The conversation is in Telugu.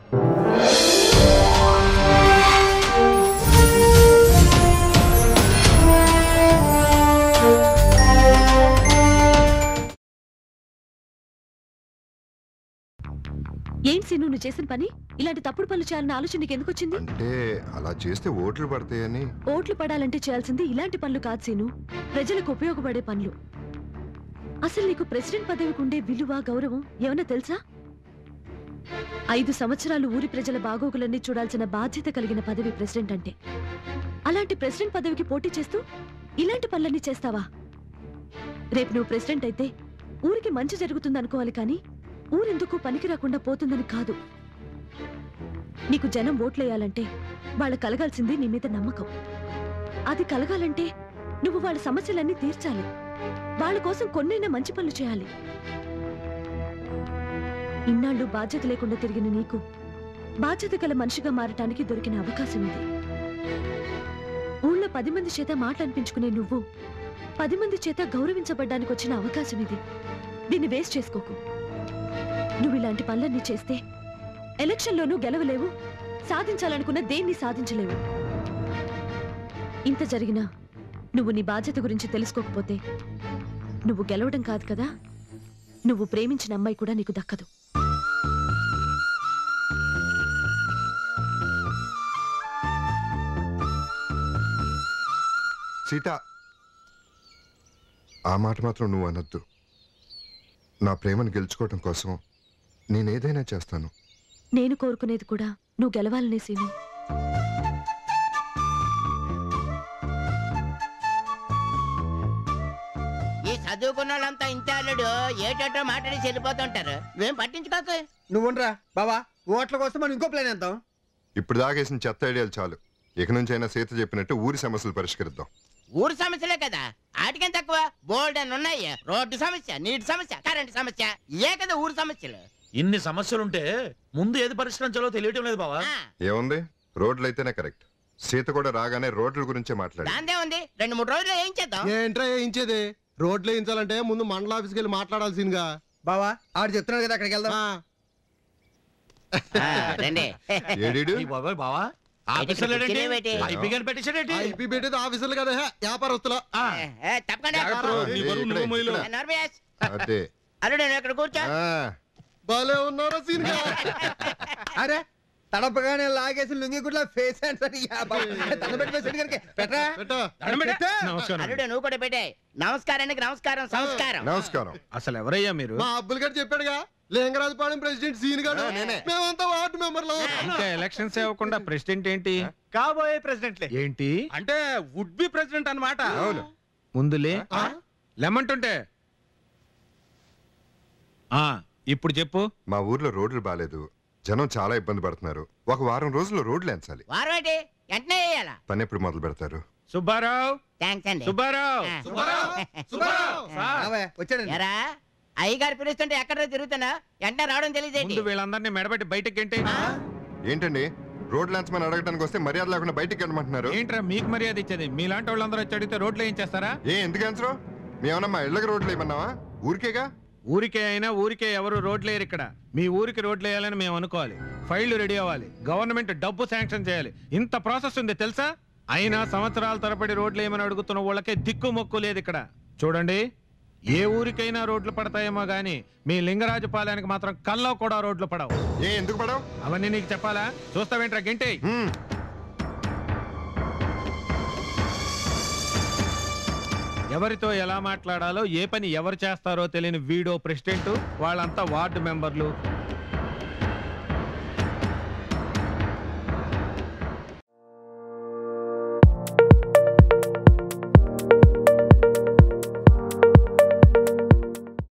ఏం సీను నువ్వు చేసిన పని ఇలాంటి తప్పుడు పనులు చేయాలన్న ఆలోచన నీకు ఎందుకు వచ్చింది అంటే అలా చేస్తే ఓట్లు పడతాయని ఓట్లు పడాలంటే చేయాల్సింది ఇలాంటి పనులు కాదు సీను ప్రజలకు ఉపయోగపడే పనులు అసలు నీకు ప్రెసిడెంట్ పదవికి ఉండే విలువ గౌరవం ఏమన్నా తెలుసా ఐదు సంవత్సరాలు ఊరి ప్రజల బాగోగులన్నీ చూడాల్సిన బాధ్యత కలిగిన పదవి ప్రెసిడెంట్ అంటే అలాంటి ప్రెసిడెంట్ పదవికి పోటీ చేస్తూ ఇలాంటి పనులన్నీ చేస్తావా రేపు నువ్వు ప్రెసిడెంట్ అయితే ఊరికి మంచి జరుగుతుందనుకోవాలి కానీ ఊరెందుకు పనికి రాకుండా పోతుందని కాదు నీకు జనం ఓట్లేయాలంటే వాళ్ళ కలగాల్సింది నీ మీద నమ్మకం అది కలగాలంటే నువ్వు వాళ్ళ సమస్యలన్నీ తీర్చాలి వాళ్ళ కోసం కొన్నైనా మంచి పనులు చేయాలి ఇన్నాళ్ళు బాధ్యత లేకుండా తిరిగిన నీకు బాధ్యత గల మనిషిగా మారటానికి దొరికిన అవకాశం ఇది ఊళ్ళో పది మంది చేత మాటలనిపించుకునే నువ్వు పది మంది చేత గౌరవించబడ్డానికి వచ్చిన అవకాశం ఇది దీన్ని వేస్ట్ చేసుకోకు నువ్వు ఇలాంటి పనులన్నీ చేస్తే ఎలక్షన్లోనూ గెలవలేవు సాధించాలనుకున్న దేన్ని సాధించలేవు ఇంత జరిగినా నువ్వు నీ బాధ్యత గురించి తెలుసుకోకపోతే నువ్వు గెలవడం కాదు కదా నువ్వు ప్రేమించిన అమ్మాయి కూడా నీకు దక్కదు సీత ఆ మాట మాత్రం నువ్వు అనొద్దు నా ప్రేమను గెలుచుకోవటం కోసం నేనేదైనా చేస్తాను నేను కోరుకునేది కూడా నువ్వు గెలవాలనే సీను ఈ చదువుకున్న వాళ్ళంతా ఇంతే అల్లుడు ఏటేటో మాట్లాడి వెళ్ళిపోతుంటారు నువ్వేం పట్టించుకోకు నువ్వుండ్రా బావా ఓట్ల కోసం మనం ఇంకో ప్లాన్ వేద్దాం ఇప్పుడు దాగేసిన చెత్త ఐడియాలు చాలు ఇక నుంచి అయినా సీత చెప్పినట్టు ఊరి సమస్యలు పరిష్కరిద్దాం ఊరు సమస్యలే కదా ఆటికేం తక్కువ బోల్డ్ అని ఉన్నాయి రోడ్డు సమస్య నీటి సమస్య కరెంట్ సమస్య ఏ కదా ఊరు సమస్యలు ఇన్ని సమస్యలుంటే ముందు ఏది పరిష్కరించాలో తెలియటం లేదు బావా ఆ, ఏముంది రోడ్లు అయితేనే కరెక్ట్ సీత కూడా రాగానే రోడ్ల గురించే మాట్లాడి దాందే ఉంది రెండు మూడు రోజులు ఏం చేద్దాం ఏంట్రా వేయించేది రోడ్లు వేయించాలంటే ముందు మండల ఆఫీస్కి వెళ్ళి మాట్లాడాల్సిందిగా బావా ఆడు చెప్తున్నాడు కదా అక్కడికి వెళ్దాం ఆ, ఆ, రండి ఏడీడు ఈ బాబాయ్ బావా ఏంటి ఇక్కడ ఆఫీసర్ కూర్చునే పెట్టి? ఐపీ గాని పెట్టేశాడేంటి ఐపీ పెట్టేది ఆఫీసర్లు కదా హే, వ్యాపారస్తులు ఆ, ఏ, ఏ, తప్పకుండా జాగ్రత్త. నీ బరువు ఇక్కడే, నువ్వు మొయ్యలు. ఇక్కడ. ఏ, నర్మేష్, అదే అల్లుడు నువ్వు ఇక్కడ కూర్చో ఆ, భలే ఉన్నారా సీన్ అరే తడపగానే లాగేసి లుంగి గుడ్ల ఫేస్ తన పెట్టి కనుక పెట్టరా పెట్టు. అల్లుడు నువ్వు కూడా పెట్టే నమస్కారానికి నమస్కారం సంస్కారం నమస్కారం అసలు ఎవరయ్యా మీరు మా అబ్బుల్ గారు చెప్పాడుగా లింగరాజపాలెం ప్రెసిడెంట్ సీన్ గారు మేమంతా వార్డు మెంబర్లు ఇంకా ఎలక్షన్స్ ఇవ్వకుండా ప్రెసిడెంట్ ఏంటి కాబోయే ప్రెసిడెంట్లే ఏంటి అంటే వుడ్ బి ప్రెసిడెంట్ అన్నమాట అవును ముందులే లెమంటుంటే ఆ ఇప్పుడు చెప్పు మా ఊర్లో రోడ్లు బాలేదు జనం చాలా ఇబ్బంది పడుతున్నారు ఒక వారం రోజుల్లో రోడ్లు ఎంచాలి వారం ఏంటి వెంటనే వేయాలా పని ఎప్పుడు మొదలు పెడతారు సుబ్బారావు థ్యాంక్స్ అండి సుబ్బారావు ఆ. రావే, వచ్చాడండి ఎరా అయ్యగారు పిలుస్తుంటే ఎక్కడ తిరుగుతున్నా వెంటనే రావడం తెలియదేంటి ముందు వీళ్ళందరినీ మెడబెట్టి బయటకి గెంటి ఏంటండి రోడ్లు ఎంచమని అడగడానికి వస్తే మర్యాద లేకుండా బయటికి వెళ్ళమంటున్నారు ఏంట్రా మీకు మర్యాద ఇచ్చేది మీలాంటి వాళ్ళందరూ వచ్చి అడిగితే రోడ్లు ఏం చేస్తారా ఏ ఎందుకు ఎంచరు మేమన్నా మా ఇళ్ళకి రోడ్లు ఏమన్నావా ఊరికేగా ఊరికే అయినా ఊరికే ఎవరు రోడ్లు వేయరు ఇక్కడ మీ ఊరికి రోడ్లు వేయాలని మేము అనుకోవాలి ఫైళ్లు రెడీ అవ్వాలి గవర్నమెంట్ డబ్బు శాంక్షన్ చేయాలి ఇంత ప్రాసెస్ ఉంది తెలుసా అయినా సంవత్సరాల తరబడి రోడ్లు ఏమని అడుగుతున్న వాళ్ళకే దిక్కు మొక్కు లేదు ఇక్కడ చూడండి ఏ ఊరికైనా రోడ్లు పడతాయేమో గానీ మీ లింగరాజపాలయానికి మాత్రం కల్లో కూడా రోడ్లు పడవు ఏ ఎందుకు పడవు అవన్నీ నీకు చెప్పాలా చూస్తావేంట్రా గంటే హ్మ్. ఎవరితో ఎలా మాట్లాడాలో ఏ పని ఎవరు చేస్తారో తెలియని వీడో ప్రెసిడెంట్ వాళ్ళంతా వార్డు మెంబర్లు